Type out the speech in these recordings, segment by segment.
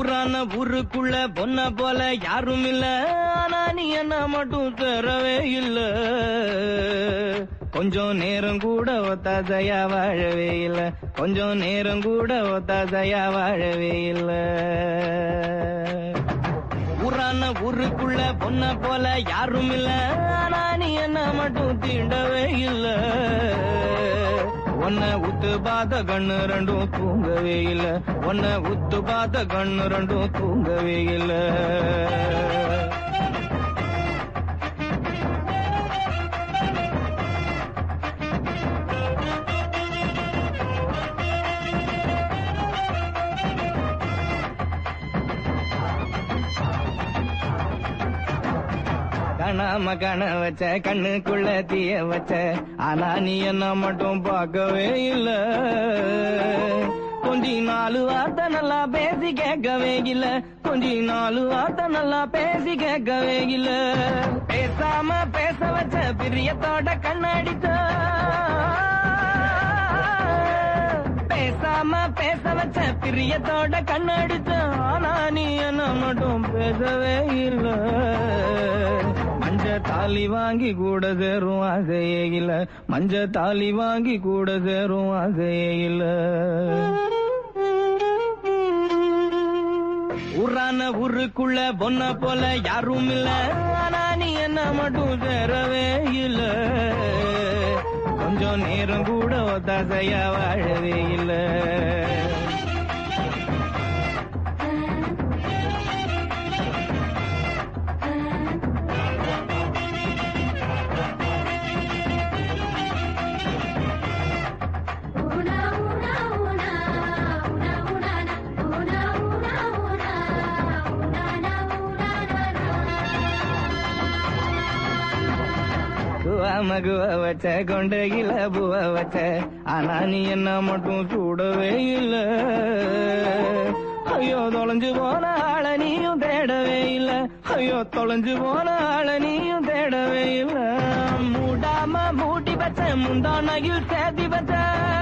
ஊரான ஊருக்குள்ள பொண்ண போல யாரும் இல்ல ஆனா நீ என்ன மட்டும் தரவே இல்ல கொஞ்சம் நேரம் கூட ஒத்தாசையா வாழவே இல்ல கொஞ்சம் நேரம் கூட ஒத்தாசையா வாழவே இல்ல ஊரான ஊருக்குள்ள பொண்ண போல யாரும் இல்ல ஆனா நீ என்ன மட்டும் தீண்டவே இல்ல உன்னை உத்து பார்த்த கண்ணு ரெண்டும் தூங்கவே இல்ல உன்னை உத்து பார்த்த கண்ணு ரெண்டும் தூங்கவே இல்ல காணாம காண வச்ச கண்ணுக்குள்ள தீய வச்ச ஆனா நீ என்ன மட்டும் பார்க்கவே இல்ல கொஞ்சி நாலு வார்த்தை நல்லா பேசி கேட்கவே இல்ல கொஞ்சி நாலு வார்த்தை நல்லா பேசி கேட்கவே இல்ல பேசாம பேச வச்ச பிரியத்தோட கண்ணடித்த பேசாம பேச வச்ச பிரியத்தோட கண்ணடித்த ஆனா நீ என்ன மட்டும் பேசவே இல்ல மஞ்ச தாலி வாங்கி கூட சேரும் ஆசையே இல்ல மஞ்ச தாலி வாங்கி கூட சேரும் ஆசையே இல்ல ஊரான ஊருக்குள்ள பொண்ண போல யாரும் இல்ல ஆனா நீ என்ன மட்டும் சேரவே இல்ல கொஞ்சம் நேரம் கூட ஒத்தாசையா வாழவே இல்ல ஊனா ஊனா ஊனா ஊனா ஊனானா ஊனா ஊனா ஊனா ஊனானா ஊனானா குவாம குவ வச்ச கொண்டையில புவ வச்ச ஆனா நீ என்ன மட்டும் சூடவே இல்ல ஐயோ தொலைஞ்சு போன ஆள நீயும் தேடவே இல்ல ஐயோ தொலைஞ்சு போன ஆள நீயும் தேடவே இல்ல மூடாம மூட்டி வச்ச முந்தானையில் சேதி வச்ச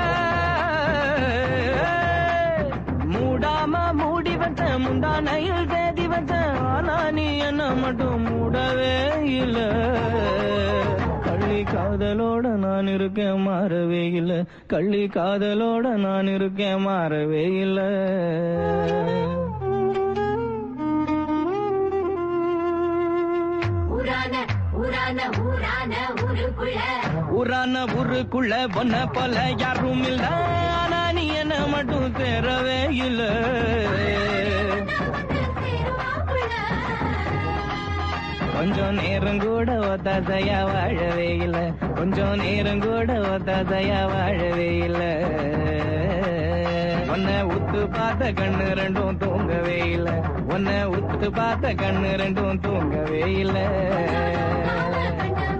மூடாம மூடி வச்ச முந்தானையில் சேதி வச்ச ஆனா நீ என்ன மட்டும் மூடவே இல்ல கள்ளி காதலோட நான் இருக்கேன் மாறவே இல்ல கள்ளி காதலோட நான் இருக்கேன் மாறவே இல்ல ஊரான ஊரான ஊரான ஊருக்குள்ள ஊரான ஊருக்குள்ள பொண்ண போல யாரும் இல்ல ஆனா நீ என்ன மட்டும் சேரவே இல்ல வந்து சேருவாப்புல கொஞ்சம் நேரம் கூட ஒத்தாசையா வாழவே இல்ல கொஞ்சம் நேரம் கூட ஒத்தாசையா வாழவே இல்ல உன்னை உத்து பார்த்த கண்ணு ரெண்டும் தூங்கவே இல்ல உன்னை உத்து பார்த்த கண்ணு ரெண்டும் தூங்கவே இல்ல கண்ண